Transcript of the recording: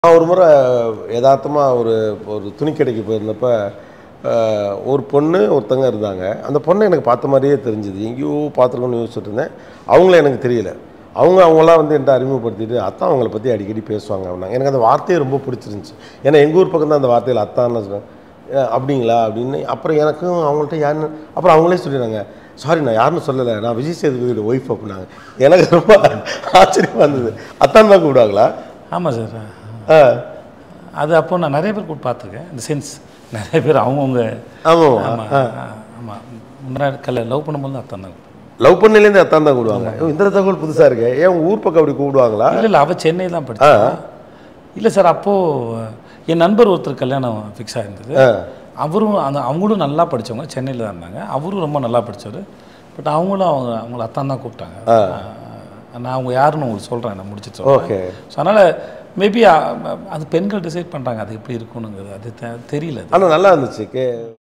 நான் ஒரு முறை யதார்த்தமாக ஒரு ஒரு துணி கடைக்கு போயிருந்தப்ப அஹ், ஒரு பொண்ணு ஒருத்தங்க இருந்தாங்க அந்த பொண்ணை எனக்கு பார்த்த மாதிரியே தெரிஞ்சுது எங்கேயோ பார்த்துருக்கோன்னு யோசிச்சுட்டு இருந்தேன் அவங்கள எனக்கு தெரியல அவங்க அவங்களாம் வந்து என்கிட்ட அறிமுகப்படுத்திட்டு அத்தான் அவங்கள பற்றி அடிக்கடி பேசுவாங்க அப்படின்னாங்க எனக்கு அந்த வார்த்தையே ரொம்ப பிடிச்சிருந்துச்சு ஏன்னா எங்கள் ஊர் பக்கம் தான் அந்த வார்த்தையில் அத்தான்னு சொன்னேன் "அஹ், அப்படிங்களா அப்படின்னு அப்புறம் எனக்கும் அவங்கள்ட்ட யாருன்னு அப்புறம் அவங்களே சொல்லிடுறாங்க சாரி நான் யாருன்னு சொல்லலை நான் விஜய் சேதுபதியோட ஒய்ஃப் அப்படின்னாங்க எனக்கு ரொம்ப ஆச்சரியமாக இருந்தது அத்தான் தான் கூப்பிடுவாங்களா ஆமாம் சார் ஆ அது அப்போ நான் நிறைய பேர் கூட பார்த்துருக்கேன் இந்த சென்ஸ் நிறைய பேர் அவங்கவுங்க ஆமாம் ஆமாம் ஆமாம் முன்னாடி கல்ல லவ் பண்ணும்போது அத்தான் தான் லவ் பண்ணிலேருந்து அத்தான் தான் கூடுவாங்க ஐயோ, இந்த தகவல் புதுசாக இருக்கு ஏன் உங்க ஊர் பக்கம் அப்படி கூப்பிடுவாங்களா இல்லை இல்லை அவள் சென்னை தான் படிச்சா இல்லை சார் அப்போது என் நண்பர் ஒருத்தர் கல்யாணம் ஃபிக்ஸ் ஆயிருந்தது ஆ. அவரும் அந்த அவங்களும் நல்லா படித்தவங்க சென்னையில் தான் இருந்தாங்க அவரும் ரொம்ப நல்லா படித்தவர் பட் அவங்களும் அவங்க அவங்கள அத்தான் தான் கூப்பிட்டாங்க நான் அவங்க யாருன்னு உங்களுக்கு சொல்கிறேன் நான் முடிச்சுட்டு சொல்கிறேன் ஓகே ஸோ அதனால் மேபி அது பெண்கள் டிசைட் பண்ணுறாங்க அது எப்படி இருக்கணுங்கிறது அது தெ- தெரியல அது. ஆனால் நல்லா இருந்துச்சு கே